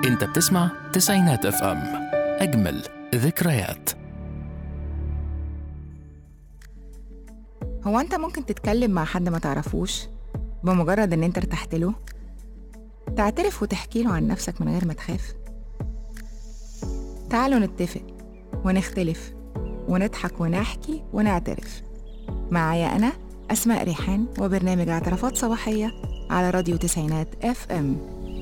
انت بتسمع تسعينات اف ام اجمل ذكريات هو انت ممكن تتكلم مع حد ما تعرفوش بمجرد ان انت ارتحت له تعترف وتحكي له عن نفسك من غير ما تخاف تعالوا نتفق ونختلف ونضحك ونحكي ونعترف معايا انا اسماء ريحان وبرنامج اعترافات صباحيه على راديو تسعينات اف ام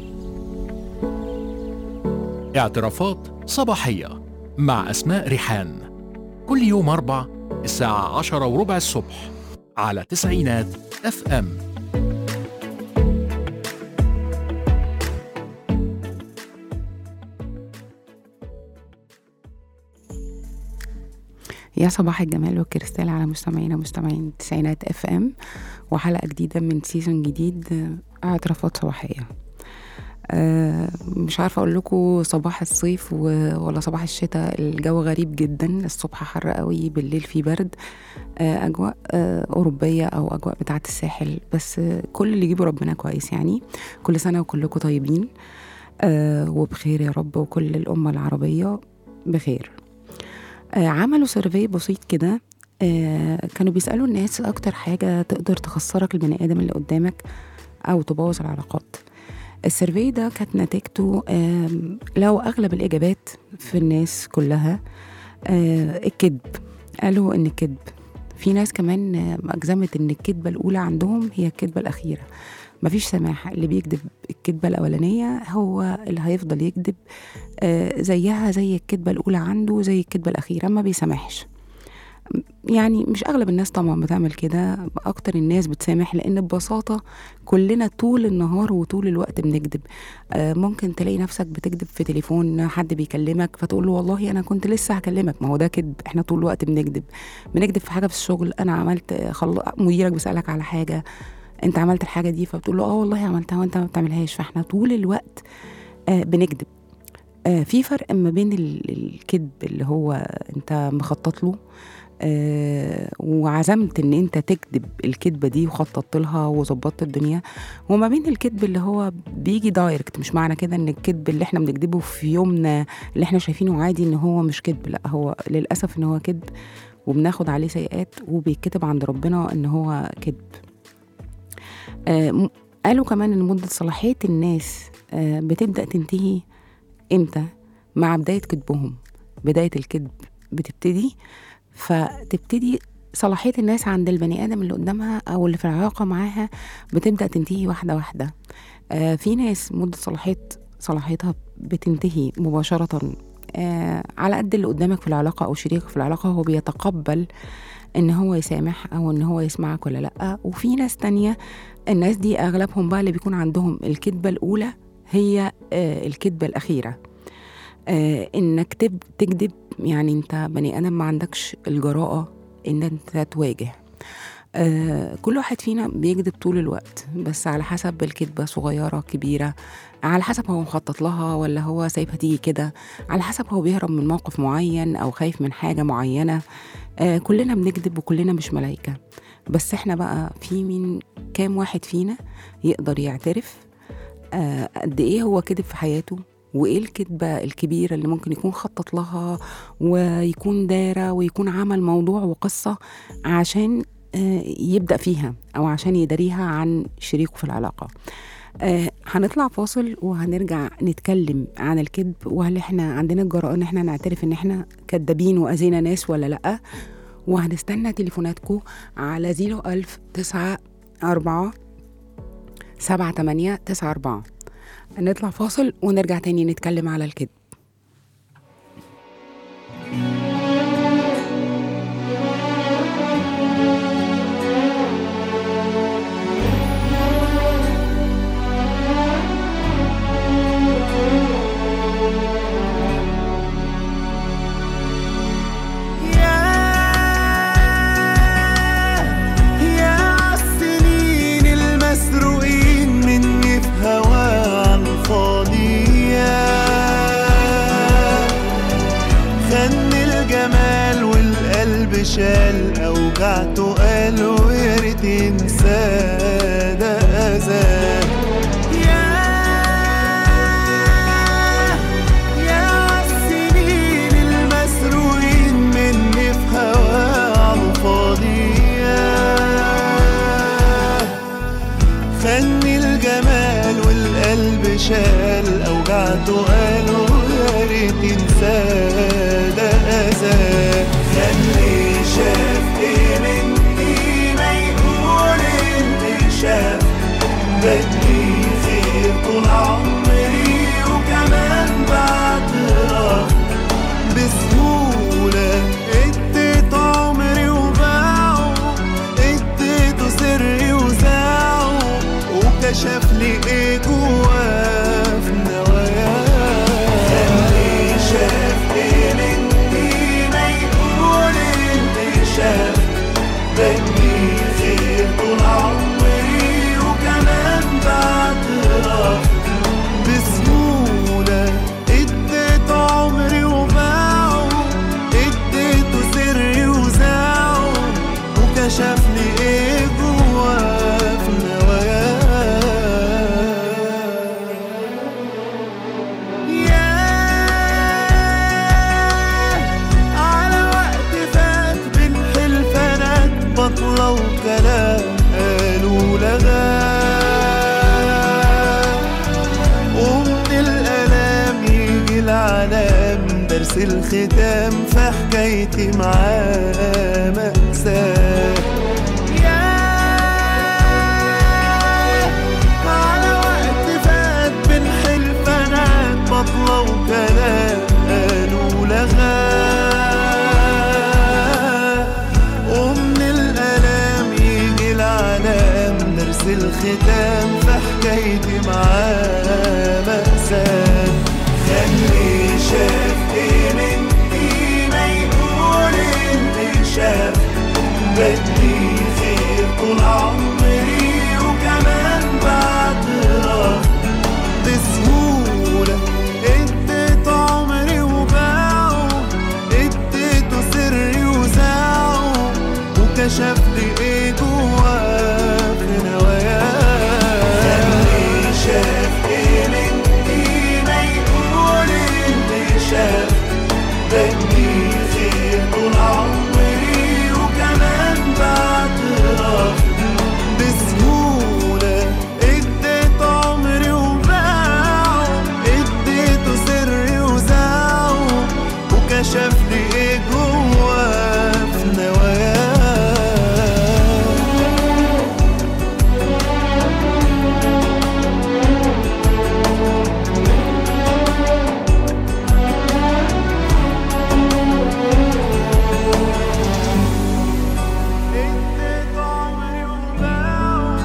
اعترافات صباحية مع أسماء ريحان كل يوم أربع الساعة عشرة وربع الصبح على تسعينات اف ام يا صباح الجمال والكريستال على مستمعينا مستمعين تسعينات اف ام وحلقه جديده من سيزون جديد آه، اعترافات صباحيه أه مش عارفه اقول لكم صباح الصيف و- ولا صباح الشتاء الجو غريب جدا الصبح حر قوي بالليل في برد أه اجواء أه اوروبيه او اجواء بتاعه الساحل بس آه، كل اللي يجيبه ربنا كويس يعني كل سنه وكلكم طيبين أه وبخير يا رب وكل الامه العربيه بخير آه، عملوا سيرفي بسيط كده آه، كانوا بيسألوا الناس أكتر حاجة تقدر تخسرك البني آدم اللي قدامك أو تبوظ العلاقات السيرفي ده كانت نتيجته آم، لو أغلب الإجابات في الناس كلها آه، الكذب قالوا إن الكذب في ناس كمان آه، أجزمت إن الكذبة الأولى عندهم هي الكذبة الأخيرة مفيش سماح اللي بيكذب الكذبة الأولانية هو اللي هيفضل يكذب آه، زيها زي الكذبة الأولى عنده زي الكذبة الأخيرة ما بيسامحش يعني مش أغلب الناس طبعا بتعمل كده أكتر الناس بتسامح لأن ببساطة كلنا طول النهار وطول الوقت بنكذب آه، ممكن تلاقي نفسك بتكذب في تليفون حد بيكلمك فتقول له والله أنا كنت لسه هكلمك ما هو ده كذب احنا طول الوقت بنكذب بنكذب في حاجة في الشغل أنا عملت خل... مديرك بيسألك على حاجة انت عملت الحاجة دي فبتقول له اه والله عملتها وانت ما بتعملهاش فاحنا طول الوقت آه بنكذب آه في فرق ما بين ال- الكذب اللي هو انت مخطط له آه وعزمت ان انت تكذب الكذبه دي وخططت لها وظبطت الدنيا وما بين الكذب اللي هو بيجي دايركت مش معنى كده ان الكذب اللي احنا بنكذبه في يومنا اللي احنا شايفينه عادي ان هو مش كذب لا هو للاسف ان هو كذب وبناخد عليه سيئات وبيتكتب عند ربنا ان هو كذب آه م- قالوا كمان ان مده صلاحيه الناس آه بتبدا تنتهي امتى مع بدايه كذبهم بدايه الكذب بتبتدي فتبتدي صلاحيه الناس عند البني ادم اللي قدامها او اللي في العلاقه معاها بتبدا تنتهي واحده واحده آه في ناس مده صلاحيه صلاحيتها بتنتهي مباشره آه على قد اللي قدامك في العلاقه او شريكك في العلاقه هو بيتقبل ان هو يسامح او ان هو يسمعك ولا لا وفي ناس تانية الناس دي اغلبهم بقى اللي بيكون عندهم الكذبه الاولى هي آه الكذبه الاخيره آه انك تب- تكذب يعني انت بني ادم ما عندكش الجراءه ان انت تواجه آه كل واحد فينا بيكذب طول الوقت بس على حسب الكذبة صغيرة كبيرة على حسب هو مخطط لها ولا هو سايبها تيجي كده على حسب هو بيهرب من موقف معين أو خايف من حاجة معينة آه كلنا بنكذب وكلنا مش ملايكة بس احنا بقى في مين كام واحد فينا يقدر يعترف آه قد ايه هو كذب في حياته وايه الكذبة الكبيرة اللي ممكن يكون خطط لها ويكون دارة ويكون عمل موضوع وقصة عشان آه، يبدأ فيها أو عشان يداريها عن شريكه في العلاقة آه هنطلع فاصل وهنرجع نتكلم عن الكذب وهل احنا عندنا الجرأة ان احنا نعترف ان احنا كدابين وأذينا ناس ولا لأ وهنستنى تليفوناتكم على زيرو ألف تسعة أربعة سبعة تمانية تسعة أربعة نطلع فاصل ونرجع تاني نتكلم على الكذب يا عالسنين المسروقين مني في هوا عالفاضي يا خن الجمال والقلب شال اوجعته قالوا يا ريت ينسى ده اذى يا خني الجمال والقلب شال اوجعته قالوا يا ريت ينساه ده اذى خلي شاف ايه مني ما يقول اللي شاف بدي خير طول عمري وكمان بعترف بسهولة اديت عمري وباعه اديته سري وزاعه وكشف لي ايه جواه في نواياه خلي شاف ايه مني ما يقول اللي شاف بدي خير طول عمري وكمان بعترف بسهولة اديت عمري وباعه اديته سري وزاعه وكشف لي ايه جواه في نواياه ياه على وقت فات بين حلفانات بطلة وكلام قالوا لغاه ومن الألام يجي العلام درس الختام في حكايتي معاه مأساة ياه على وقت فات بين حلفانات بطلة وكلام قالوا لغاه ومن الألام يجي العلام درس الختام في حكايتي معاه مأساة خلي شاف ايه مني ما يقول اللي شاف بدي خير طول عمري وكمان بعترف بسهولة اديت عمري وباعه اديته سري وزاعه وكشف لي ايه جواه في نواياه خلي شاف ايه مني ما يقول اللي شاف بدي خير طول عمري وكمان بعترف بسهولة اديت عمري وباعه اديته سري وزاعه وكشف لي ايه جواه في نواياه اديت عمري وباعه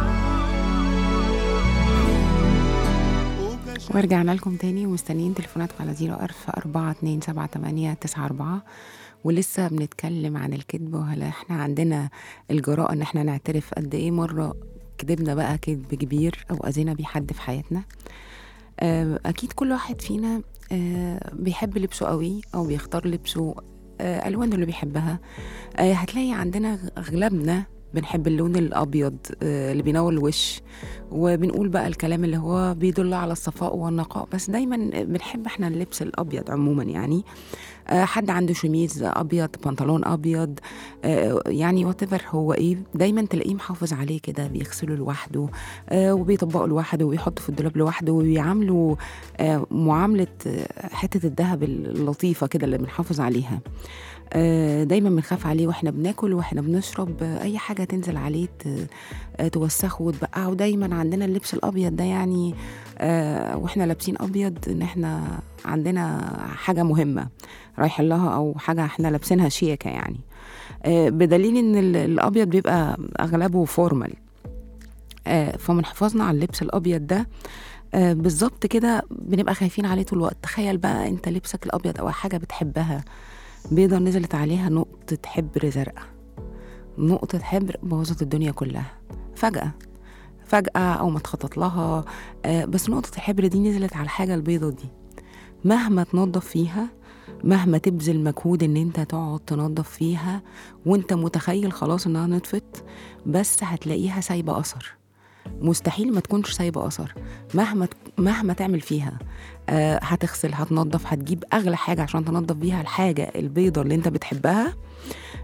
وكشف ورجعنا لكم تاني ومستنيين تليفوناتكم على زيرو ألف أربعة اتنين سبعة تمانية تسعة أربعة ولسه بنتكلم عن الكذب وهل احنا عندنا الجراءة ان احنا نعترف قد ايه مرة كدبنا بقى كذب كبير او اذينا بيه حد في حياتنا آه، اكيد كل واحد فينا آه، بيحب لبسه قوي او بيختار لبسه آه، الوانه اللي بيحبها آه، هتلاقي عندنا اغلبنا بنحب اللون الابيض آه، اللي بينور الوش وبنقول بقى الكلام اللي هو بيدل على الصفاء والنقاء بس دايما بنحب احنا اللبس الابيض عموما يعني آه، حد عنده شميز ابيض بنطلون ابيض آه، يعني وات هو ايه دايما تلاقيه محافظ عليه كده بيغسله لوحده آه، وبيطبقه لوحده وبيحطه في الدولاب لوحده وبيعامله آه، معامله آه، حته الذهب اللطيفه كده اللي بنحافظ عليها آه، دايما بنخاف عليه واحنا بناكل واحنا بنشرب آه، اي حاجه تنزل عليه ت- آه، توسخه وتبقعه دايما عندنا اللبس الابيض ده يعني آه، واحنا لابسين ابيض ان احنا عندنا حاجه مهمه رايحين لها او حاجه احنا لابسينها شيكه يعني آه، بدليل ان ال- الابيض بيبقى اغلبه فورمال آه، فمن حفاظنا على اللبس الابيض ده آه، بالظبط كده بنبقى خايفين عليه طول الوقت تخيل بقى انت لبسك الابيض او حاجه بتحبها بيضة نزلت عليها نقطة حبر زرقاء نقطة حبر بوظت الدنيا كلها فجأة فجأة أو ما تخطط لها آه، بس نقطة الحبر دي نزلت على الحاجة البيضة دي مهما تنظف فيها مهما تبذل مجهود ان انت تقعد تنظف فيها وانت متخيل خلاص انها نطفت بس هتلاقيها سايبة أثر مستحيل ما تكونش سايبة أثر مهما مهما تعمل فيها آه هتغسل هتنظف هتجيب أغلى حاجة عشان تنظف بيها الحاجة البيضة اللي انت بتحبها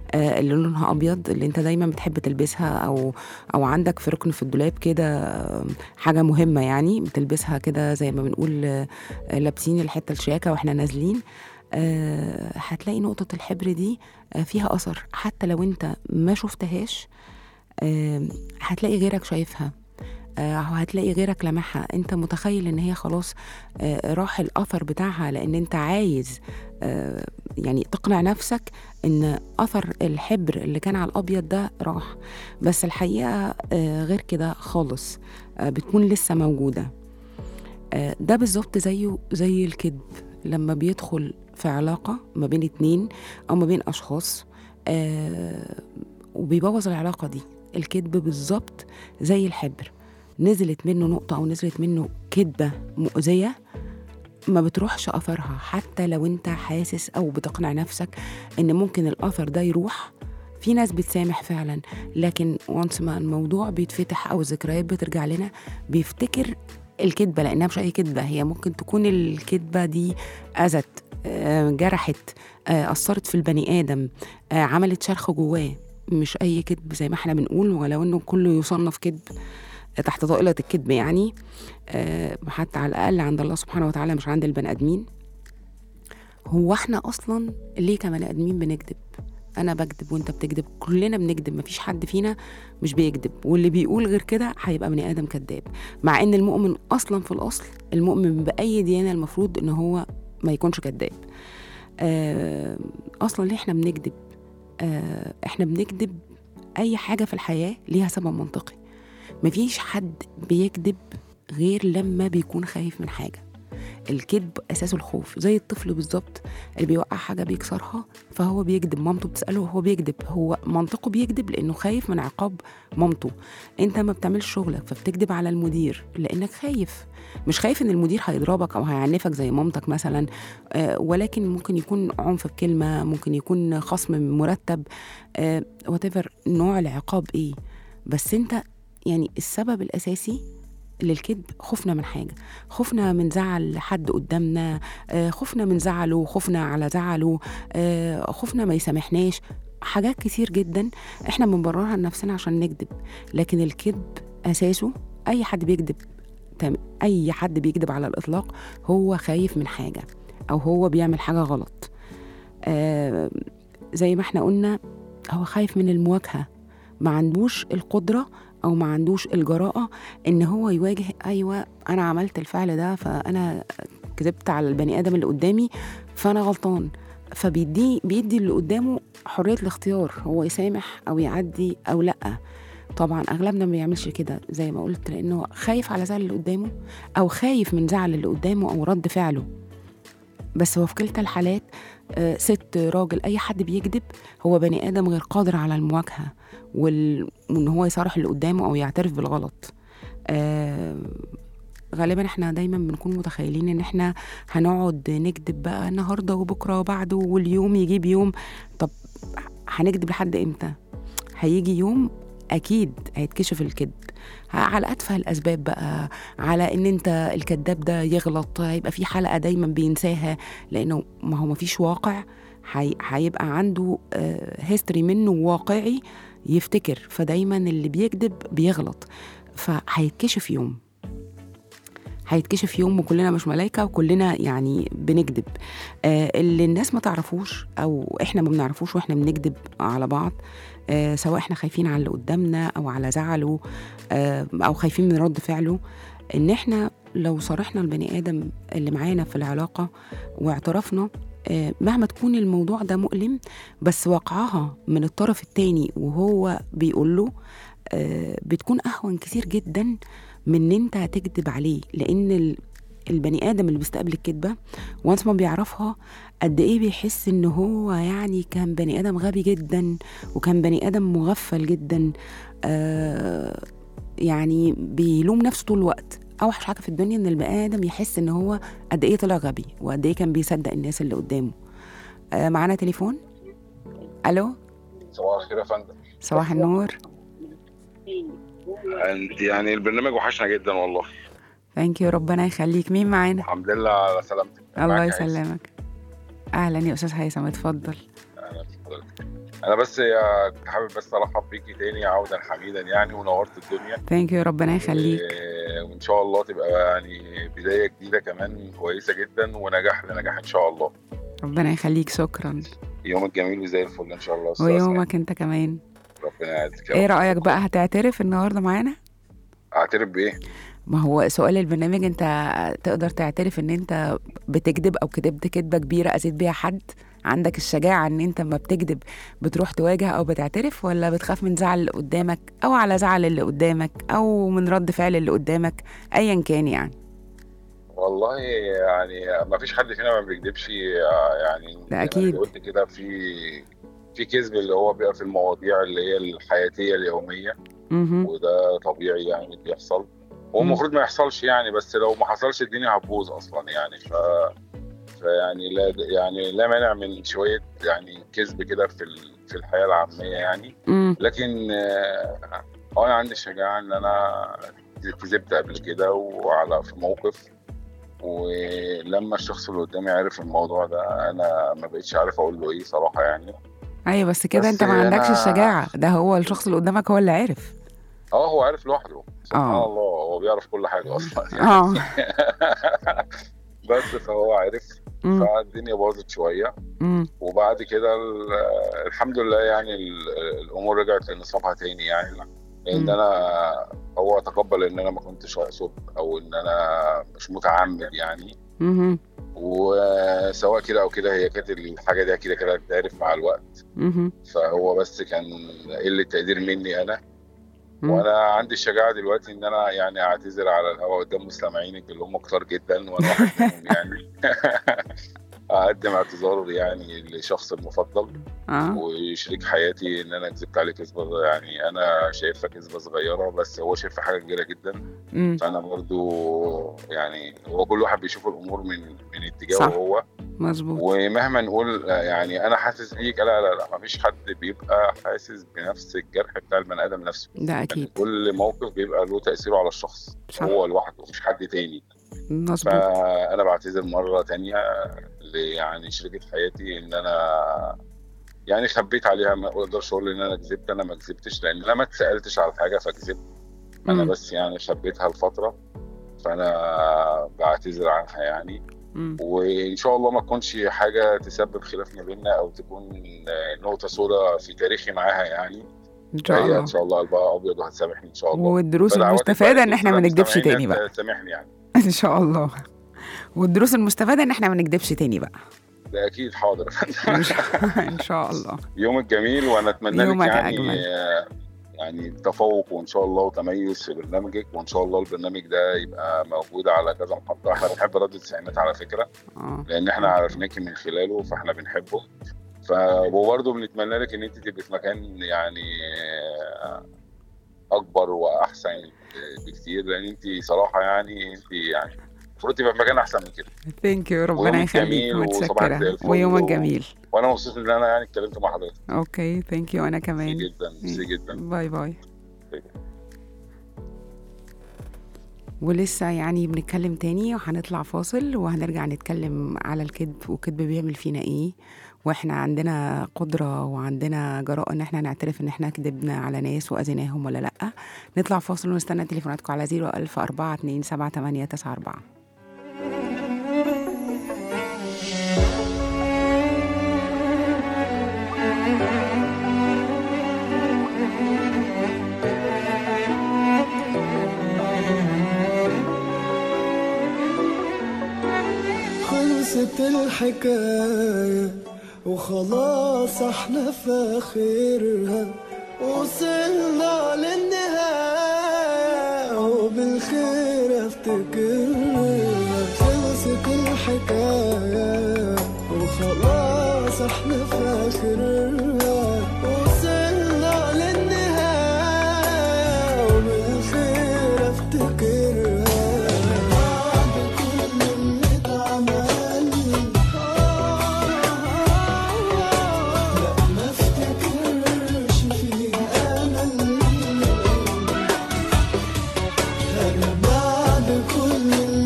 آه، اللي لونها ابيض اللي انت دايما بتحب تلبسها او او عندك في ركن في الدولاب كده آه، حاجه مهمه يعني بتلبسها كده زي ما بنقول آه، لابسين الحته الشياكه واحنا نازلين آه، هتلاقي نقطه الحبر دي آه، فيها اثر حتى لو انت ما شفتهاش آه، هتلاقي غيرك شايفها آه، أو هتلاقي غيرك لمحها انت متخيل ان هي خلاص آه، راح الاثر بتاعها لان انت عايز آه، يعني تقنع نفسك ان اثر الحبر اللي كان على الابيض ده راح بس الحقيقه آه، غير كده خالص آه، بتكون لسه موجوده آه، ده بالظبط زيه زي الكذب لما بيدخل في علاقه ما بين اتنين او ما بين اشخاص آه، وبيبوظ العلاقه دي الكذب بالظبط زي الحبر نزلت منه نقطه او نزلت منه كذبه مؤذيه ما بتروحش اثرها حتى لو انت حاسس او بتقنع نفسك ان ممكن الاثر ده يروح في ناس بتسامح فعلا لكن وانس ما الموضوع بيتفتح او الذكريات بترجع لنا بيفتكر الكذبه لانها مش اي كذبه هي ممكن تكون الكذبه دي اذت آه، جرحت آه، اثرت في البني ادم آه، عملت شرخ جواه مش اي كذب زي ما احنا بنقول ولو انه كله يصنف كذب تحت طائله الكذب يعني آه، حتى على الاقل عند الله سبحانه وتعالى مش عند البني ادمين هو احنا اصلا ليه كبني ادمين بنكذب انا بكذب وانت بتكذب كلنا بنكذب مفيش حد فينا مش بيكذب واللي بيقول غير كده هيبقى بني ادم كذاب مع ان المؤمن اصلا في الاصل المؤمن باي ديانه المفروض ان هو ما يكونش كذاب آه، اصلا ليه احنا بنكذب آه، احنا بنكذب اي حاجه في الحياه ليها سبب منطقي مفيش حد بيكذب غير لما بيكون خايف من حاجه الكذب اساسه الخوف زي الطفل بالظبط اللي بيوقع حاجه بيكسرها فهو بيكذب مامته بتساله وهو بيكذب هو منطقه بيكذب لانه خايف من عقاب مامته انت ما بتعملش شغلك فبتكذب على المدير لانك خايف مش خايف ان المدير هيضربك او هيعنفك زي مامتك مثلا آه، ولكن ممكن يكون عنف بكلمه ممكن يكون خصم مرتب وات نوع العقاب ايه بس انت يعني السبب الاساسي للكذب خوفنا من حاجه خوفنا من زعل حد قدامنا آه، خوفنا من زعله خوفنا على زعله آه، خوفنا ما يسامحناش حاجات كتير جدا احنا بنبررها لنفسنا عشان نكذب لكن الكذب اساسه اي حد بيكذب تم- اي حد بيكذب على الاطلاق هو خايف من حاجه او هو بيعمل حاجه غلط آه زي ما احنا قلنا هو خايف من المواجهه ما عندوش القدره او ما عندوش الجراءه ان هو يواجه ايوه انا عملت الفعل ده فانا كذبت على البني ادم اللي قدامي فانا غلطان فبيدي بيدي اللي قدامه حريه الاختيار هو يسامح او يعدي او لا طبعا اغلبنا ما بيعملش كده زي ما قلت لانه خايف على زعل اللي قدامه او خايف من زعل اللي قدامه او رد فعله بس هو في كلتا الحالات آه، ست راجل اي حد بيكذب هو بني ادم غير قادر على المواجهه وال... وان هو يصارح اللي قدامه او يعترف بالغلط آه غالبا احنا دايما بنكون متخيلين ان احنا هنقعد نكذب بقى النهارده وبكره وبعده واليوم يجيب يوم طب هنكذب لحد امتى هيجي يوم اكيد هيتكشف الكذب على اتفه الاسباب بقى على ان انت الكذاب ده يغلط هيبقى في حلقه دايما بينساها لانه ما هو ما فيش واقع هي- هيبقى عنده هيستوري منه واقعي يفتكر فدايما اللي بيكذب بيغلط فهيتكشف يوم هيتكشف يوم وكلنا مش ملايكة وكلنا يعني بنكذب آه اللي الناس ما تعرفوش أو إحنا ما بنعرفوش وإحنا بنكذب على بعض آه سواء إحنا خايفين على اللي قدامنا أو على زعله آه أو خايفين من رد فعله إن إحنا لو صارحنا البني آدم اللي معانا في العلاقة واعترفنا آه، مهما تكون الموضوع ده مؤلم بس وقعها من الطرف التاني وهو بيقول له آه، بتكون اهون كتير جدا من ان انت تكذب عليه لان ال- البني ادم اللي بيستقبل الكذبه وانس ما بيعرفها قد ايه بيحس ان هو يعني كان بني ادم غبي جدا وكان بني ادم مغفل جدا آه يعني بيلوم نفسه طول الوقت اوحش حاجه في الدنيا ان البني ادم يحس ان هو قد ايه طلع غبي وقد ايه كان بيصدق الناس اللي قدامه آه معانا تليفون الو صباح الخير يا فندم صباح النور انت يعني البرنامج وحشنا جدا والله ثانك يو ربنا يخليك مين معانا الحمد لله على سلامتك الله معاك يا هيثم. يسلمك اهلا يا استاذ هيثم اتفضل أهلا بك. حضرتك انا بس يا كنت حابب بس ارحب بيكي تاني عودا حميدا يعني ونورت الدنيا ثانك يو ربنا يخليك و- وان شاء الله تبقى يعني بدايه جديده كمان كويسه جدا ونجاح لنجاح ان شاء الله ربنا يخليك شكرا يومك جميل وزي الفل ان شاء الله يا أستاذ ويومك انت كمان أسماء. ربنا يعزك يا ايه رب. رأيك بقى هتعترف النهارده معانا اعترف بايه ما هو سؤال البرنامج انت تقدر تعترف ان انت بتكذب او كذبت كذبه كبيره اذيت بيها حد عندك الشجاعه ان انت لما بتكذب بتروح تواجه او بتعترف ولا بتخاف من زعل اللي قدامك او على زعل اللي قدامك او من رد فعل اللي قدامك ايا كان يعني والله يعني ما فيش حد فينا ما بيكذبش يعني ده زي ما أكيد. أنت قلت كده في في كذب اللي هو بيبقى في المواضيع اللي هي الحياتيه اليوميه مهم. وده طبيعي يعني بيحصل هو مم. المفروض ما يحصلش يعني بس لو ما حصلش الدنيا هتبوظ اصلا يعني ف فيعني لا يعني لا مانع من شويه يعني كذب كده في ال- في الحياه العاميه يعني مم. لكن آه، هو انا عندي الشجاعه ان انا كذبت قبل كده وعلى في موقف ولما الشخص اللي قدامي عرف الموضوع ده انا ما بقتش عارف اقول له ايه صراحه يعني ايوه بس كده بس انت ما عندكش أنا- الشجاعه ده هو الشخص اللي قدامك هو اللي عرف اه هو عارف لوحده سبحان آه. الله هو بيعرف كل حاجه اصلا اه بس فهو عرف مم. فالدنيا باظت شويه مم. وبعد كده ال- الحمد لله يعني ال- الامور رجعت لنصابها تاني يعني لان مم. انا هو تقبل ان انا ما كنتش اقصد او ان انا مش متعمد يعني مهم. وسواء كده او كده هي كانت الحاجه دي كده كده هتتعرف مع الوقت مهم. فهو بس كان قله تقدير مني انا مم. وانا عندي الشجاعه دلوقتي ان انا يعني اعتذر على الهواء قدام مستمعينك اللي هم كتار جدا وانا واحد منهم يعني اقدم اعتذار يعني لشخص المفضل اه وشريك حياتي ان انا كذبت عليه كذبه يعني انا شايفها كذبه صغيره بس هو شايفها حاجه كبيره جدا مم. فانا برضو يعني هو كل واحد بيشوف الامور من من اتجاهه صح. هو مظبوط ومهما نقول يعني انا حاسس بيك لا لا لا ما فيش حد بيبقى حاسس بنفس الجرح بتاع البني ادم نفسه ده يعني اكيد كل موقف بيبقى له تاثيره على الشخص صح. هو لوحده مش حد تاني مظبوط فانا بعتذر مره تانية ل- يعني شريكة حياتي ان انا يعني خبيت عليها ما اقدرش اقول ان انا كذبت انا ما كذبتش لان انا ما اتسالتش على حاجه فكذبت انا مم. بس يعني خبيتها لفتره فانا بعتذر عنها يعني مم. وان شاء الله ما تكونش حاجه تسبب خلاف ما بيننا او تكون نقطه سوداء في تاريخي معاها يعني ان شاء هي الله ان شاء الله قلبها ابيض وهتسامحني ان شاء الله والدروس فدعواتك المستفاده بقى ان احنا ما للسادة نكدبش المستمعين تاني بقى تسامحني يعني ان شاء الله والدروس المستفاده ان احنا ما نكدبش تاني بقى ده اكيد حاضر ان شاء- إن شاء الله يومك جميل وانا اتمنى لك يومك يعني أجمل. آه، يعني تفوق وان شاء الله وتميز في برنامجك وان شاء الله البرنامج ده يبقى موجود على كذا محطه احنا بنحب رد التسعينات على فكره اه لان احنا عرفناكي من خلاله فاحنا بنحبه ف وبرضه بنتمنى لك ان انت تبقي في مكان يعني آه، اكبر واحسن بكتير لان انت صراحه يعني انت يعني المفروض تبقى في مكان احسن من كده ثانك يو ربنا ويومك يخليك جميل وصباحك زي متشكره الفل ويومك و- جميل وانا مبسوط ان انا يعني اتكلمت مع حضرتك اوكي ثانك يو انا ميرسي كمان جدا ميرسي جدا باي باي باي. ولسه يعني بنتكلم تاني وهنطلع فاصل وهنرجع نتكلم على الكذب والكذب بيعمل فينا ايه واحنا عندنا قدرة وعندنا جراءة ان احنا نعترف ان احنا كذبنا على ناس واذيناهم ولا لا نطلع فاصل ونستنى تليفوناتكم على 01004 278 خلصت الحكاية وخلاص احنا في اخرها وصلنا للنهاية وبالخير افتكرها خلصت الحكاية وخلاص احنا في اخرها وصلنا للنهاية وبالخير افتكرها بعد كل اللي اتعمل لا ما افتكرش فيها امل انا بعد كل اللي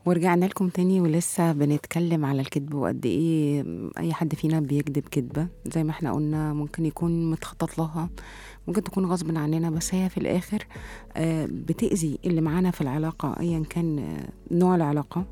ورجعنا لكم تاني ولسه بنتكلم على الكذب وقد ايه اي حد فينا بيكذب كذبة زي ما احنا قلنا ممكن يكون متخطط لها ممكن تكون غصب عننا بس هي في الاخر آه، بتأذي اللي معانا في العلاقة ايا كان آه، نوع العلاقة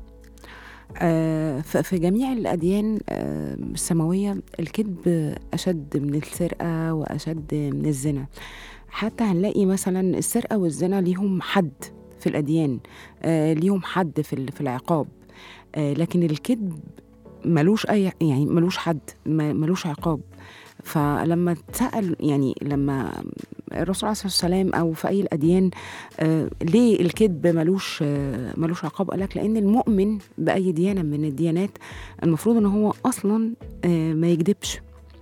آه، ف- في جميع الأديان آه، السماوية الكذب أشد من السرقة وأشد من الزنا حتى هنلاقي مثلا السرقة والزنا ليهم حد في الأديان آه، ليهم حد في ال- في العقاب آه، لكن الكذب ملوش أي يعني ملوش حد ما- ملوش عقاب فلما اتسأل يعني لما الرسول عليه الصلاة والسلام أو في أي الأديان آه ليه الكذب ملوش آه ملوش عقاب قالك لأن المؤمن بأي ديانة من الديانات المفروض إن هو أصلا آه ما يكذبش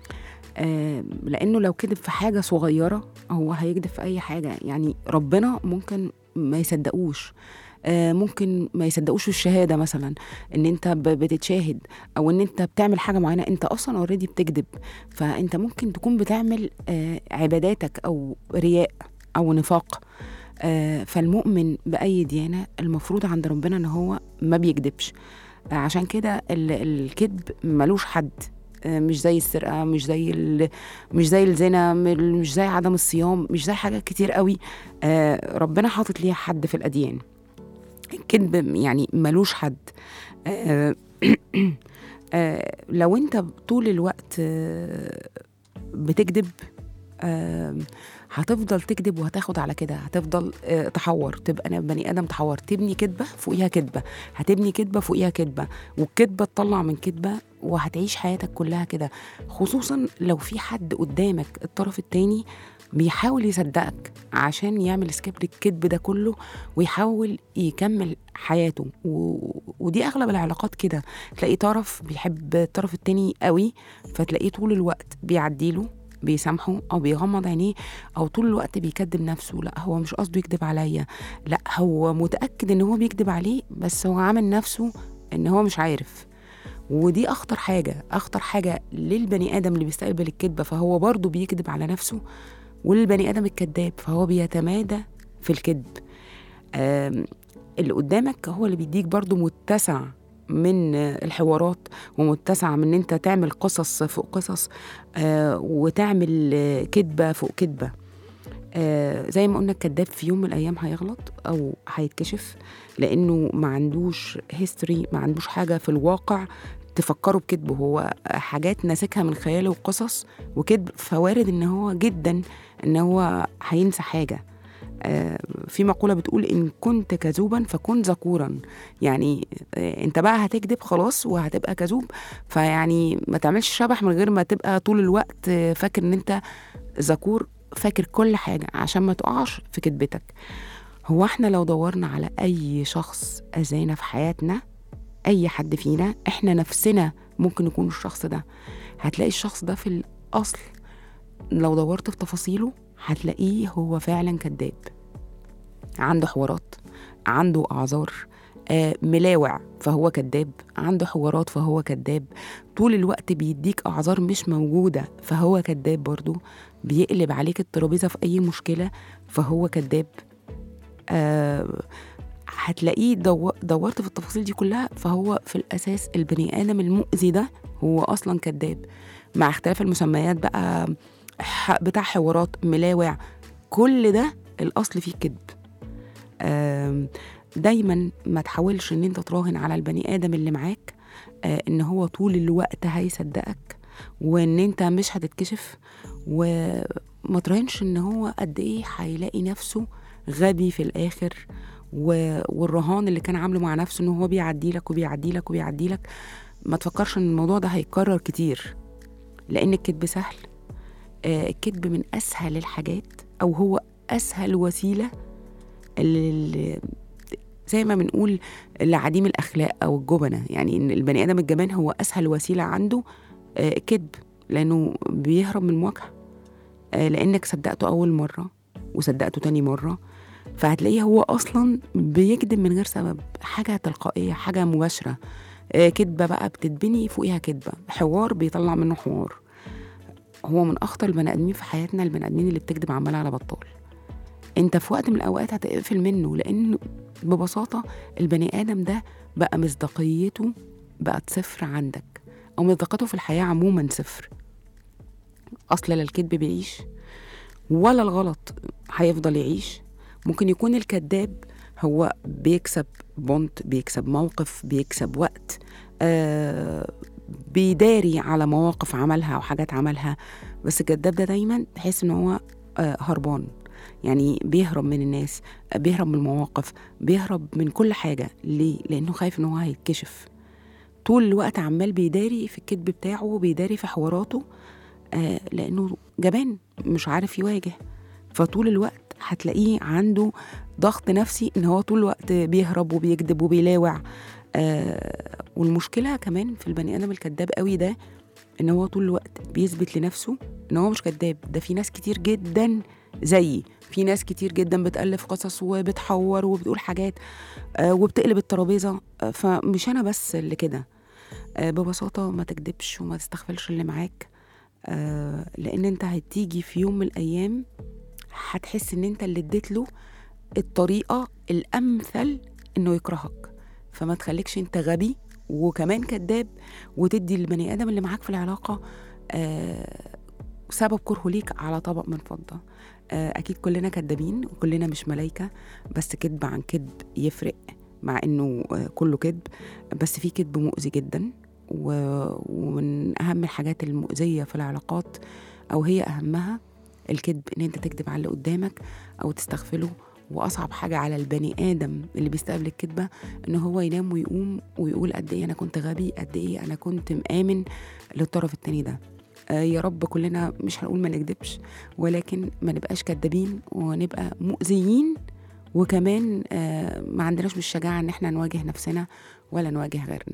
آه لأنه لو كذب في حاجة صغيرة هو هيكذب في أي حاجة يعني ربنا ممكن ما يصدقوش آه، ممكن ما يصدقوش في الشهاده مثلا ان انت ب- بتتشاهد او ان انت بتعمل حاجه معينه انت اصلا اوريدي بتكذب فانت ممكن تكون بتعمل آه، عباداتك او رياء او نفاق آه، فالمؤمن باي ديانه المفروض عند ربنا ان هو ما بيكذبش آه، عشان كده ال- الكذب ملوش حد آه، مش زي السرقه مش زي ال- مش زي الزنا مل- مش زي عدم الصيام مش زي حاجات كتير قوي آه، ربنا حاطط ليها حد في الاديان الكذب يعني ملوش حد آه، آه، لو انت طول الوقت آه، بتكذب آه، هتفضل تكذب وهتاخد على كده هتفضل آه، تحور تبقى انا بني ادم تحور تبني كذبه فوقيها كذبه هتبني كذبه فوقيها كذبه والكذبه تطلع من كذبه وهتعيش حياتك كلها كده خصوصا لو في حد قدامك الطرف التاني بيحاول يصدقك عشان يعمل سكيب للكذب ده كله ويحاول يكمل حياته و... ودي اغلب العلاقات كده تلاقي طرف بيحب الطرف التاني قوي فتلاقيه طول الوقت بيعديله بيسامحه او بيغمض عينيه او طول الوقت بيكذب نفسه لا هو مش قصده يكذب عليا لا هو متاكد ان هو بيكذب عليه بس هو عامل نفسه ان هو مش عارف ودي اخطر حاجه اخطر حاجه للبني ادم اللي بيستقبل الكذبه فهو برضه بيكذب على نفسه وللبني ادم الكذاب فهو بيتمادى في الكذب آم، اللي قدامك هو اللي بيديك برضو متسع من آه، الحوارات ومتسع من ان انت تعمل قصص فوق قصص آه وتعمل آه، كذبه فوق كذبه آه زي ما قلنا الكذاب في يوم من الايام هيغلط او هيتكشف لانه ما عندوش هيستوري ما عندوش حاجه في الواقع تفكره بكذبه هو حاجات ناسكها من خياله وقصص وكذب فوارد ان هو جدا ان هو هينسى حاجه آه، في مقولة بتقول إن كنت كذوبا فكن ذكورا يعني آه، أنت بقى هتكذب خلاص وهتبقى كذوب فيعني ما تعملش شبح من غير ما تبقى طول الوقت آه، فاكر إن أنت ذكور فاكر كل حاجة عشان ما تقعش في كذبتك هو احنا لو دورنا على أي شخص أذانا في حياتنا أي حد فينا احنا نفسنا ممكن نكون الشخص ده هتلاقي الشخص ده في الأصل لو دورت في تفاصيله هتلاقيه هو فعلا كذاب عنده حوارات عنده اعذار آه ملاوع فهو كذاب عنده حوارات فهو كذاب طول الوقت بيديك اعذار مش موجوده فهو كذاب برضو بيقلب عليك الترابيزه في اي مشكله فهو كذاب آه هتلاقيه دو... دورت في التفاصيل دي كلها فهو في الاساس البني ادم المؤذي ده هو اصلا كذاب مع اختلاف المسميات بقى ح- بتاع حوارات ملاوع كل ده الاصل فيه كذب آم، دايما ما تحاولش ان انت تراهن على البني ادم اللي معاك آه، ان هو طول الوقت هيصدقك وان انت مش هتتكشف وما تراهنش ان هو قد ايه هيلاقي نفسه غبي في الاخر و- والرهان اللي كان عامله مع نفسه ان هو بيعدي لك وبيعدي لك وبيعدي لك ما تفكرش ان الموضوع ده هيتكرر كتير لان الكذب سهل آه، الكذب من اسهل الحاجات او هو اسهل وسيله اللي زي ما بنقول لعديم الاخلاق او الجبنه يعني ان البني ادم الجبان هو اسهل وسيله عنده آه، كذب لانه بيهرب من المواجهه آه، لانك صدقته اول مره وصدقته تاني مره فهتلاقيه هو اصلا بيكذب من غير سبب حاجه تلقائيه حاجه مباشره آه، كدبه بقى بتتبني فوقيها كدبه حوار بيطلع منه حوار هو من اخطر البني ادمين في حياتنا البني ادمين اللي بتكذب عمال على بطال انت في وقت من الاوقات هتقفل منه لانه ببساطة البني آدم ده بقى مصداقيته بقت صفر عندك أو مصداقيته في الحياة عموما صفر أصل لا الكذب بيعيش ولا الغلط هيفضل يعيش ممكن يكون الكذاب هو بيكسب بونت بيكسب موقف بيكسب وقت آه بيداري على مواقف عملها او حاجات عملها بس الكذاب ده دايما تحس ان هو آه هربان يعني بيهرب من الناس آه، بيهرب من المواقف بيهرب من كل حاجه ليه لانه خايف ان هو هيتكشف طول الوقت عمال بيداري في الكذب بتاعه وبيداري في حواراته آه لانه جبان مش عارف يواجه فطول الوقت هتلاقيه عنده ضغط نفسي ان هو طول الوقت بيهرب وبيكذب وبيلاوع آه والمشكله كمان في البني ادم الكذاب قوي ده ان هو طول الوقت بيثبت لنفسه ان هو مش كذاب ده في ناس كتير جدا زيي في ناس كتير جدا بتألف قصص وبتحور وبتقول حاجات آه وبتقلب الترابيزه آه فمش انا بس اللي كده آه ببساطه ما تكدبش وما تستغفلش اللي معاك آه لان انت هتيجي في يوم من الايام هتحس ان انت اللي اديت له الطريقه الامثل انه يكرهك فما تخليكش انت غبي وكمان كذاب وتدي البني ادم اللي معاك في العلاقه آه سبب كرهه ليك على طبق من فضه آه اكيد كلنا كدابين وكلنا مش ملايكه بس كذب عن كذب يفرق مع انه آه كله كذب بس في كذب مؤذي جدا و- ومن اهم الحاجات المؤذيه في العلاقات او هي اهمها الكذب ان انت تكذب على اللي قدامك او تستغفله واصعب حاجه على البني ادم اللي بيستقبل الكذبه ان هو ينام ويقوم ويقول قد ايه انا كنت غبي قد ايه انا كنت مآمن للطرف التاني ده آه يا رب كلنا مش هنقول ما نكذبش ولكن ما نبقاش كدابين ونبقى مؤذيين وكمان آه ما عندناش بالشجاعه ان احنا نواجه نفسنا ولا نواجه غيرنا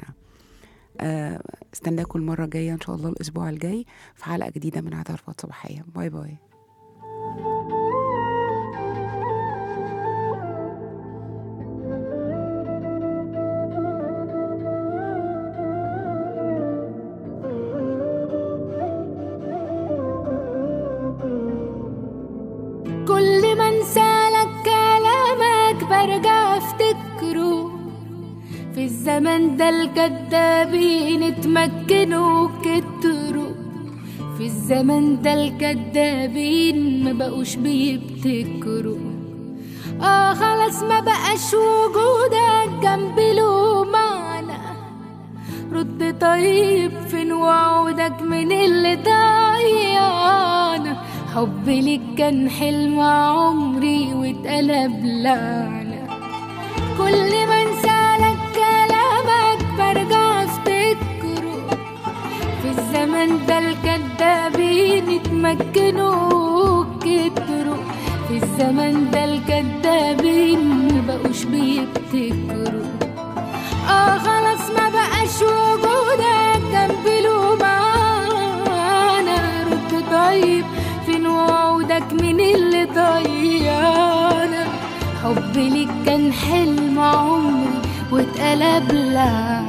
آه، استناكم المرة الجاية إن شاء الله الأسبوع الجاي في حلقة جديدة من اعترافات صباحية باي باي كل ما انسالك كلامك برجع افتكره في الزمن ده الكدابين اتمكنوا كتروا في الزمن ده الكدابين ما بقوش بيبتكروا اه خلاص ما بقاش وجودك جنبي له معنى رد طيب فين وعودك من اللي ضيعنا حبي ليك كان حلم عمري واتقلب لعنة كل ما انسالك كلامك برجع افتكره في الزمن ده الكدابين اتمكنوا كتروا في الزمن ده الكدابين مبقوش بيبتكروا اه خلاص ما بقاش وجودك جنبي له معانا رد طيب فين وعودك من اللي ضيعنا حبي ليك كان حلم عمري واتقلب لعنة